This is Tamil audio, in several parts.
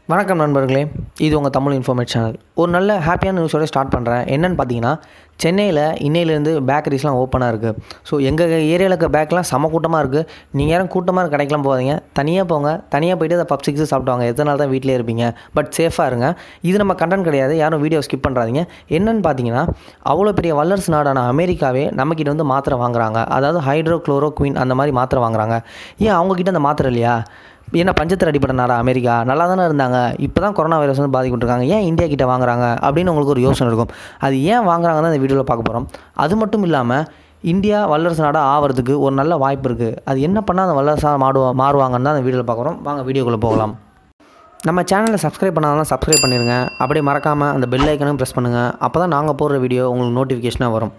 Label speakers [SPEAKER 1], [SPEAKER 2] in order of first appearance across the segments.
[SPEAKER 1] வணக்கம் நண்பர்களே இது உங்கள் தமிழ் இன்ஃபர்மேட் சேனல் ஒரு நல்ல ஹாப்பியான நியூஸோட ஸ்டார்ட் பண்ணுறேன் என்னென்னு பார்த்தீங்கன்னா சென்னையில் இன்னையிலேருந்து பேக்கரிஸ்லாம் ஓப்பனாக இருக்குது ஸோ எங்கள் ஏரியாவில் இருக்க பேக்கெலாம் செம கூட்டமாக இருக்குது நீங்கள் யாரும் கூட்டமாக இருக்க கடைக்கெலாம் போகாதீங்க தனியாக போங்க தனியாக போயிட்டு அதை பப் சிக்ஸ் சாப்பிடுவாங்க எத்தனை நாள் தான் வீட்டிலே இருப்பீங்க பட் சேஃபாக இருங்க இது நம்ம கண்டென்ட் கிடையாது யாரும் வீடியோ ஸ்கிப் பண்ணுறாதீங்க என்னென்னு பார்த்தீங்கன்னா அவ்வளோ பெரிய வல்லரசு நாடான அமெரிக்காவே நம்மக்கிட்ட வந்து மாத்திரை வாங்குறாங்க அதாவது ஹைட்ரோ குளோரோ குயின் அந்த மாதிரி மாத்திரை வாங்குறாங்க ஏன் அவங்கக்கிட்ட அந்த மாத்திரை இல்லையா ஏன்னா பஞ்சத்தில் அடிப்பட்ட நாடா அமெரிக்கா நல்லா தானே இருந்தாங்க இப்போ தான் கொரோனா வைரஸ் வந்து பாதிக்கப்பட்டிருக்காங்க ஏன் இந்தியா கிட்ட வாங்குறாங்க அப்படின்னு உங்களுக்கு ஒரு யோசனை இருக்கும் அது ஏன் வாங்குறாங்கன்னு இந்த வீடியோவில் பார்க்க போகிறோம் அது மட்டும் இல்லாமல் இந்தியா வல்லரசு நாடாக ஆகிறதுக்கு ஒரு நல்ல வாய்ப்பு இருக்குது அது என்ன பண்ணால் அந்த வல்லரசாக மாடுவா மாறுவாங்கன்னு தான் அந்த வீடியோவில் பார்க்குறோம் வாங்க வீடியோக்குள்ளே போகலாம் நம்ம சேனலை சப்ஸ்கிரைப் பண்ணாதான் சப்ஸ்கிரைப் பண்ணிடுங்க அப்படியே மறக்காமல் அந்த பெல் ஐக்கனும் ப்ரெஸ் பண்ணுங்கள் அப்போ தான் நாங்கள் போடுற வீடியோ உங்களுக்கு நோட்டிஃபிகேஷனாக வரும்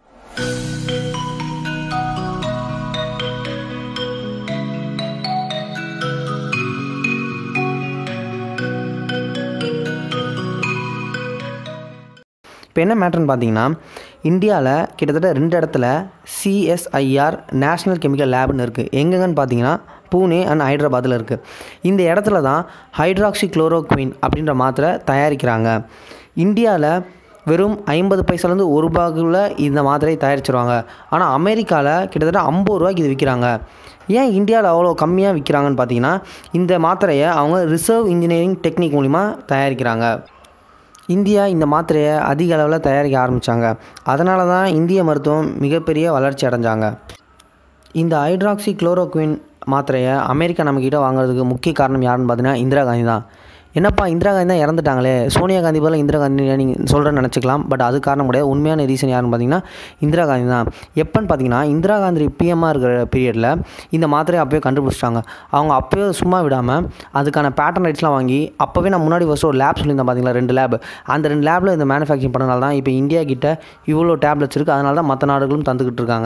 [SPEAKER 1] இப்போ என்ன மேட்ருன்னு பார்த்தீங்கன்னா இந்தியாவில் கிட்டத்தட்ட ரெண்டு இடத்துல சிஎஸ்ஐஆர் நேஷ்னல் கெமிக்கல் லேப்னு இருக்குது எங்கெங்கன்னு பார்த்தீங்கன்னா பூனே அண்ட் ஹைதராபாத்தில் இருக்குது இந்த இடத்துல தான் ஹைட்ராக்சி குளோரோக்வின் அப்படின்ற மாத்திரை தயாரிக்கிறாங்க இந்தியாவில் வெறும் ஐம்பது பைசாலேருந்து ஒரு ரூபாய்க்குள்ள இந்த மாத்திரையை தயாரிச்சிருவாங்க ஆனால் அமெரிக்காவில் கிட்டத்தட்ட ஐம்பது ரூபாய்க்கு இது விற்கிறாங்க ஏன் இந்தியாவில் அவ்வளோ கம்மியாக விற்கிறாங்கன்னு பார்த்தீங்கன்னா இந்த மாத்திரையை அவங்க ரிசர்வ் இன்ஜினியரிங் டெக்னிக் மூலிமா தயாரிக்கிறாங்க இந்தியா இந்த மாத்திரையை அதிக அளவில் தயாரிக்க ஆரம்பித்தாங்க அதனால தான் இந்திய மருத்துவம் மிகப்பெரிய வளர்ச்சி அடைஞ்சாங்க இந்த ஹைட்ராக்சி குளோரோக்வின் மாத்திரையை அமெரிக்கா நம்மக்கிட்ட வாங்குறதுக்கு முக்கிய காரணம் யாருன்னு பார்த்தீங்கன்னா இந்திரா காந்தி தான் என்னப்பா இந்திரா காந்தி தான் இறந்துட்டாங்களே சோனியா காந்தி போல இந்திரா காந்தி நீங்கள் சொல்கிறேன்னு நினச்சிக்கலாம் பட் அது காரணம் கிடையாது உண்மையான ரீசன் யாருன்னு பார்த்தீங்கன்னா இந்திரா காந்தி தான் எப்போன்னு பார்த்தீங்கன்னா இந்திரா காந்தி பிஎம்மாக இருக்கிற பீரியடில் இந்த மாத்திரையை அப்போயே கண்டுபிடிச்சிட்டாங்க அவங்க அப்போயே சும்மா விடாமல் அதுக்கான பேட்டர்ன் ரைட்ஸ்லாம் வாங்கி அப்போவே நான் முன்னாடி வருஷம் ஒரு லேப் சொல்லியிருந்தேன் பார்த்தீங்களா ரெண்டு லேப் அந்த ரெண்டு லேபில் இந்த மேனுஃபேக்சரிங் பண்ணனால தான் இப்போ இந்தியா கிட்ட இவ்வளோ டேப்லெட்ஸ் இருக்குது அதனால தான் மற்ற நாடுகளும் தந்துக்கிட்டு இருக்காங்க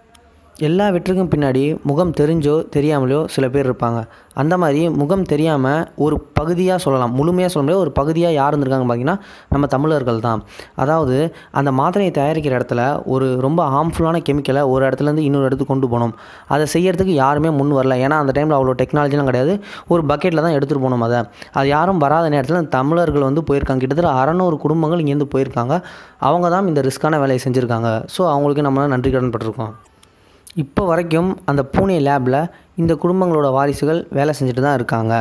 [SPEAKER 1] எல்லா வெற்றிக்கும் பின்னாடி முகம் தெரிஞ்சோ தெரியாமலையோ சில பேர் இருப்பாங்க அந்த மாதிரி முகம் தெரியாமல் ஒரு பகுதியாக சொல்லலாம் முழுமையாக சொல்ல முடியாது ஒரு பகுதியாக யார் இருந்திருக்காங்க பார்த்தீங்கன்னா நம்ம தமிழர்கள் தான் அதாவது அந்த மாத்திரையை தயாரிக்கிற இடத்துல ஒரு ரொம்ப ஹார்ம்ஃபுல்லான கெமிக்கலை ஒரு இடத்துலேருந்து இன்னொரு இடத்துக்கு கொண்டு போகணும் அதை செய்யறதுக்கு யாருமே முன் வரல ஏன்னா அந்த டைமில் அவ்வளோ டெக்னாலஜிலாம் கிடையாது ஒரு பக்கெட்டில் தான் எடுத்துகிட்டு போகணும் அதை அது யாரும் வராத நேரத்தில் தமிழர்கள் வந்து போயிருக்காங்க கிட்டத்தட்ட அறநூறு குடும்பங்கள் இங்கேருந்து போயிருக்காங்க அவங்க தான் இந்த ரிஸ்க்கான வேலையை செஞ்சுருக்காங்க ஸோ அவங்களுக்கு நம்ம நன்றி கடன் பட்டிருக்கோம் இப்போ வரைக்கும் அந்த பூனே லேபில் இந்த குடும்பங்களோட வாரிசுகள் வேலை செஞ்சுட்டு தான் இருக்காங்க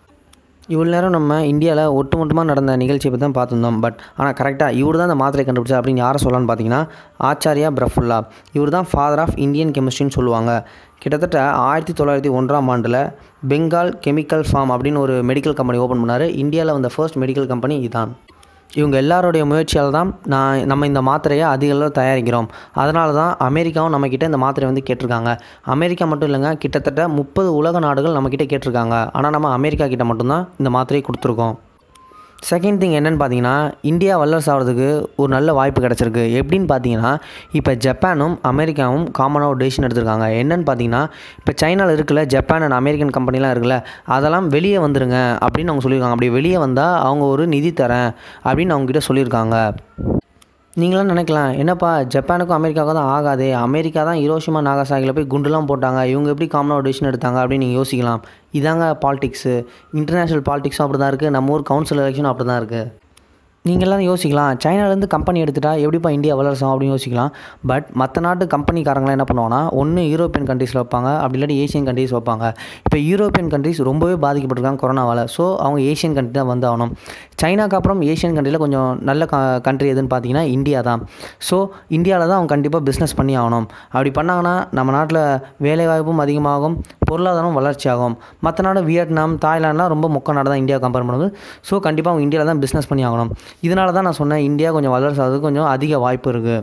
[SPEAKER 1] இவ்வளோ நேரம் நம்ம இந்தியாவில் ஒட்டுமொத்தமாக நடந்த நிகழ்ச்சியை பற்றி தான் பார்த்துருந்தோம் பட் ஆனால் கரெக்டாக இவர் தான் இந்த மாத்திரை கண்டுபிடிச்சா அப்படின்னு யாரை சொல்லலாம்னு பார்த்தீங்கன்னா ஆச்சாரியா பிரஃபுல்லா இவர் தான் ஃபாதர் ஆஃப் இந்தியன் கெமிஸ்ட்ரின்னு சொல்லுவாங்க கிட்டத்தட்ட ஆயிரத்தி தொள்ளாயிரத்தி ஒன்றாம் ஆண்டில் பெங்கால் கெமிக்கல் ஃபார்ம் அப்படின்னு ஒரு மெடிக்கல் கம்பெனி ஓப்பன் பண்ணார் இந்தியாவில் வந்த ஃபர்ஸ்ட் மெடிக்கல் கம்பெனி இதுதான் இவங்க எல்லாருடைய முயற்சியால் தான் நான் நம்ம இந்த மாத்திரையை அதிக அளவு தயாரிக்கிறோம் அதனால தான் அமெரிக்காவும் நம்மக்கிட்ட இந்த மாத்திரை வந்து கேட்டிருக்காங்க அமெரிக்கா மட்டும் இல்லைங்க கிட்டத்தட்ட முப்பது உலக நாடுகள் நம்மக்கிட்ட கேட்டிருக்காங்க ஆனால் நம்ம அமெரிக்கா கிட்ட மட்டும்தான் இந்த மாத்திரையை கொடுத்துருக்கோம் செகண்ட் திங் என்னென்னு பார்த்தீங்கன்னா இந்தியா வல்லரசு ஆகிறதுக்கு ஒரு நல்ல வாய்ப்பு கிடச்சிருக்கு எப்படின்னு பார்த்தீங்கன்னா இப்போ ஜப்பானும் அமெரிக்காவும் காமனாக ஒரு டெசிஷன் எடுத்திருக்காங்க என்னென்னு பார்த்தீங்கன்னா இப்போ சைனாவில் இருக்குல்ல ஜப்பான் அண்ட் அமெரிக்கன் கம்பெனிலாம் இருக்குல்ல அதெல்லாம் வெளியே வந்துருங்க அப்படின்னு அவங்க சொல்லியிருக்காங்க அப்படி வெளியே வந்தால் அவங்க ஒரு நிதி தரேன் அப்படின்னு அவங்ககிட்ட சொல்லியிருக்காங்க நீங்களாம் நினைக்கலாம் என்னப்பா ஜப்பானுக்கும் அமெரிக்காவுக்கும் தான் ஆகாதே அமெரிக்கா தான் ஹிரோஷிமா நாகாசாகியில் போய் குண்டுலாம் போட்டாங்க இவங்க எப்படி காமனாக ஒரு டெசிஷன் எடுத்தாங்க அப்படின்னு நீங்கள் யோசிக்கலாம் இதாங்க பாலிடிக்ஸு இன்டர்நேஷ்னல் பாலிடிக்ஸும் அப்படி தான் இருக்குது நம்ம ஊர் கவுன்சில் எலெக்ஷனும் அப்படி தான் இருக்குது நீங்கள்லாம் யோசிக்கலாம் சைனாலேருந்து கம்பெனி எடுத்துட்டா எப்படிப்பா இந்தியா வளரசம் அப்படின்னு யோசிக்கலாம் பட் மற்ற நாட்டு கம்பெனிக்காரங்களாம் என்ன பண்ணுவாங்கன்னா ஒன்று யூரோப்பியன் கண்ட்ரீஸில் வைப்பாங்க அப்படி இல்லாட்டி ஏஷியன் கண்ட்ரீஸ் வைப்பாங்க இப்போ யூரோப்பியன் கண்ட்ரீஸ் ரொம்பவே பாதிக்கப்பட்டிருக்காங்க கொரோனாவால் ஸோ அவங்க ஏஷியன் கண்ட்ரி தான் வந்து ஆகணும் சைனாக்கு அப்புறம் ஏஷியன் கண்ட்ரியில் கொஞ்சம் நல்ல க கண்ட்ரி எதுன்னு பார்த்தீங்கன்னா இந்தியா தான் ஸோ இந்தியாவில் தான் அவங்க கண்டிப்பாக பிஸ்னஸ் பண்ணி ஆகணும் அப்படி பண்ணாங்கன்னா நம்ம நாட்டில் வேலைவாய்ப்பும் அதிகமாகும் பொருளாதாரம் வளர்ச்சியாகும் மற்ற நாடு வியட்நாம் தாய்லாண்ட்லாம் ரொம்ப மொக்க நாடு தான் இந்தியா கம்பேர் பண்ணும்போது ஸோ கண்டிப்பாக அவங்க இந்தியாவில் தான் பிஸ்னஸ் பண்ணி ஆகணும் இதனால தான் நான் சொன்னேன் இந்தியா கொஞ்சம் வளர்ச்சி ஆகிறதுக்கு கொஞ்சம் அதிக வாய்ப்பு இருக்குது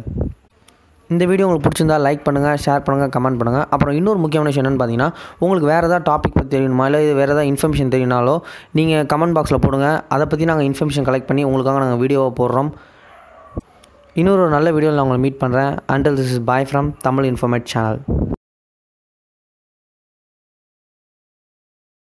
[SPEAKER 1] இந்த வீடியோ உங்களுக்கு பிடிச்சிருந்தா லைக் பண்ணுங்கள் ஷேர் பண்ணுங்கள் கமெண்ட் பண்ணுங்கள் அப்புறம் இன்னொரு முக்கியமான விஷயம் என்னென்னு பார்த்தீங்கன்னா உங்களுக்கு வேறு ஏதாவது டாபிக் பற்றி தெரியணுமா இல்லை வேறு ஏதாவது இன்ஃபர்மேஷன் தெரியணுனாலோ நீங்கள் கமெண்ட் பாக்ஸில் போடுங்க அதை பற்றி நாங்கள் இன்ஃபர்மேஷன் கலெக்ட் பண்ணி உங்களுக்காக நாங்கள் வீடியோவை போடுறோம் இன்னொரு நல்ல வீடியோவில் நான் உங்களை மீட் பண்ணுறேன் and this is boy from Tamil Informate channel